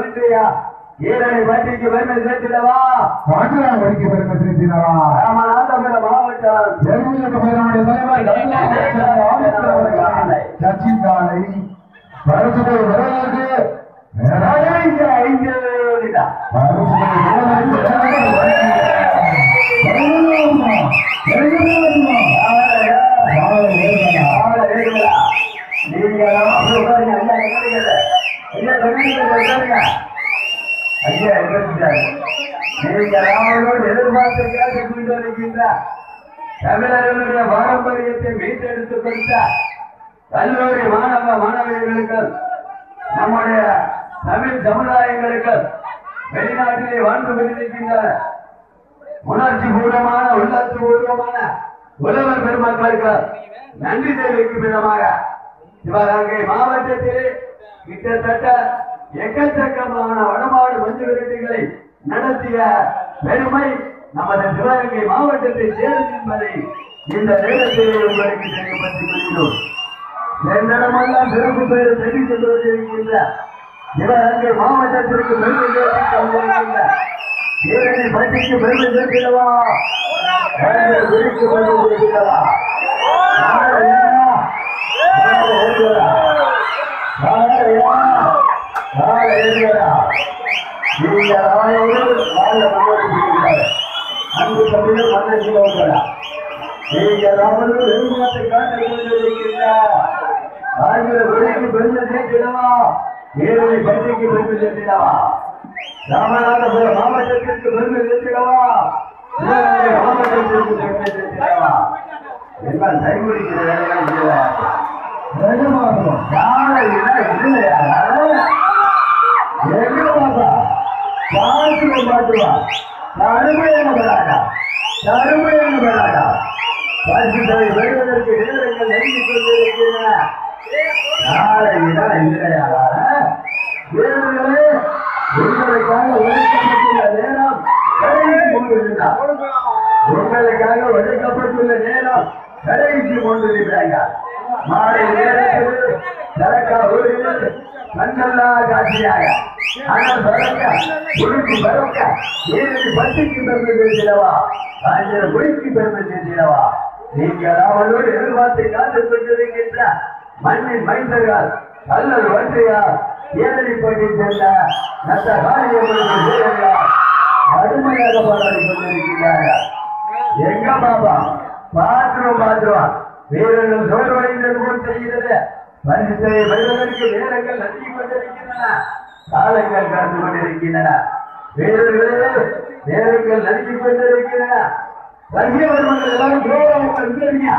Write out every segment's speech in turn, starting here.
ஒன்றியா ஈரணி பட்டிக்கு பெருமை சேர்த்திடவா பாட்டுலா வரைக்கு பெருமை சேர்த்தினவா ராமநாதபுரம் மாவட்டம் எருமையுக்கு பெருமையுடைய தலைவர் ஆதித்தர் அவர்கள் சச்சிந்தாலை பரிசுத்தை வருவதற்கு ஐந்து ஐந்து விடா. ஆளை வேணுங்களா? நீங்க எல்லாம் அவ்வளவு பாருங்க. ஐயா, எங்க இருக்குது? ஐயா, தமிழ்நாட்டுல இருக்காருங்க. ஐயா, எங்க இருக்காரு? நீங்க ராமனோடு எதிர்பார்த்து கேட்டுக் கொண்டு வருகின்ற தமிழர்களுடைய பாரம்பரியத்தை மீட்டெடுத்துக் கொடுத்த கல்லூரி மாணவ மாணவியர்களுக்கு நம்முடைய தமிழ் சமுதாயங்களுக்கு வெளிநாட்டிலே வாழ்ந்து கொண்டிருக்கின்ற உணர்ச்சி பூர்வமான உள்ளத்து பூர்வமான உழவர் பெருமக்களுக்கு நன்றி தெரிவிக்கும் விதமாக சிவகங்கை மாவட்டத்திலே கிட்டத்தட்ட எக்கச்சக்கமான வடமாடு மஞ்சு விரட்டுகளை நடத்திய பெருமை நமது சிவகங்கை மாவட்டத்தை சேரும் என்பதை இந்த நேரத்தில் உங்களுக்கு தெரியப்படுத்திக் கொள்கிறோம் என்னிடமெல்லாம் சிறப்பு பெயர் தெரிவித்துக் கொண்டிருக்கின்ற சிவகங்கை மாவட்டத்திற்கு பெருமை சேர்த்துக் கொண்டிருக்கின்ற ஈரணி பட்டிக்கு பெருமை சேர்க்கிறவா குறிக்கு பெருமை சேர்க்கிறவா நீங்க ராயோடு வாழ முன்னோடி அன்பு தமிழ் மன்னர் நீங்க ராமனு வெறுமாத்தை காட்டிக் கொண்டிருக்கிறார் ஆகிய வெளிக்கு பெருமை சேர்த்திடவா ஏழை பட்டிக்கு பெருமை சேர்த்திடவா ராமநாதபுரம் மாவட்டத்திற்கு பெருமை சேர்த்திடவா சிவகங்கை மாவட்டத்திற்கு பெருமை சேர்த்திடவா என்ன கைகுடிக்கிற வேலைகள் இல்லை யாரை இல்லை இல்லையா எங்க பாப்பா பாத்துவா பாத்துவா அருமையான பெறாடா அருமையான பெறாடா பரிசுத்தை வருவதற்கு நேரங்கள் நெருங்கிக் கொண்டிருக்கின்றன நாளை இடம் இல்லையா வீரர்களே உங்களுக்காக ஒதுக்கப்பட்டுள்ள நேரம் கடைசி கொண்டிருந்தார் உங்களுக்காக ஒதுக்கப்பட்டுள்ள நேரம் கடைசி கொண்டிருக்கிறாங்க மாலை நேரத்தில் சரக்கா ஊரில் கண்ணல்லா காட்சியாக ஆனால் பறக்க குடிக்கு பறக்க ஏழு பட்டிக்கு பெருமை சேர்த்திடவா ஆயிரம் குடிக்கு பெருமை சேர்த்திடவா நீங்கள் அவளோடு எதிர்பார்த்து காத்துக் கொண்டிருக்கின்ற மண்ணின் மைந்தர்கள் அல்லது ஒன்றையா ஏழடிப்பட்டி சென்ற நத்த காரியங்களுக்கு வீரர்கள் அருமையாக பாராடி கொண்டிருக்கிறார்கள் எங்க பாப்பா பாத்துருவோம் பாத்துருவான் வீரர்கள் சோர்வடைந்தது போல் தெரிகிறது பரிசுத்தை வருவதற்கு நேரங்கள் நன்றி கொண்டிருக்கின்றன காலங்கள் கடந்து கொண்டிருக்கின்றன வீரர்களே நேரங்கள் நன்றி கொண்டிருக்கின்றன ரசிகர்கள் எல்லாரும் ஜோராக வந்துருங்க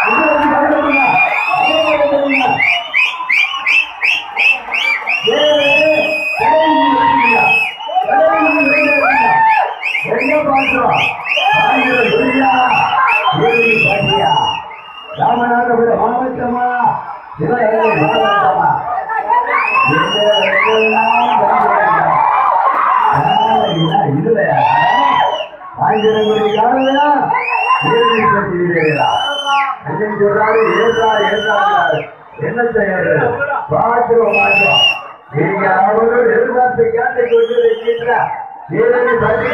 ராமநாதபுரம் மாவட்டமா சிவகங்கை மாவட்டமா ஆயிரங்குடி காலையா ஏழை பட்டியலா அண்ணன் சொல்றாரு ஏற்றா ஏற்றாரு என்ன செய்யறது பாட்டுவோம் பாட்டுவோம் நீங்க அவரோடு எதிர்பார்த்து கேட்டுக் கொண்டிருக்கின்ற ஏழை பட்டி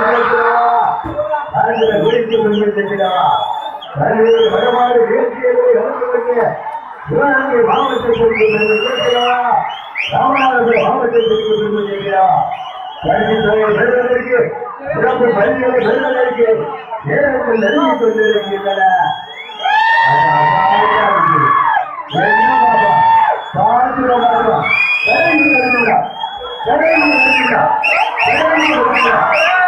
ஆங்கில குறித்து கொண்டிருக்கிறவா பல்வேறு வடமாறு வீழ்ச்சியை இழந்து சிவகங்கை மாவட்டத்திற்கு இருக்கிறவா ராமநாதபுரம் மாவட்டத்திற்கு இருக்கிறவா கல்வித்துறை பெறுவதற்கு சிறப்பு பள்ளிகளை பெறுவதற்கு நேரங்கள் நெருங்கிக் கொண்டிருக்கின்றன பார்க்கிறோம்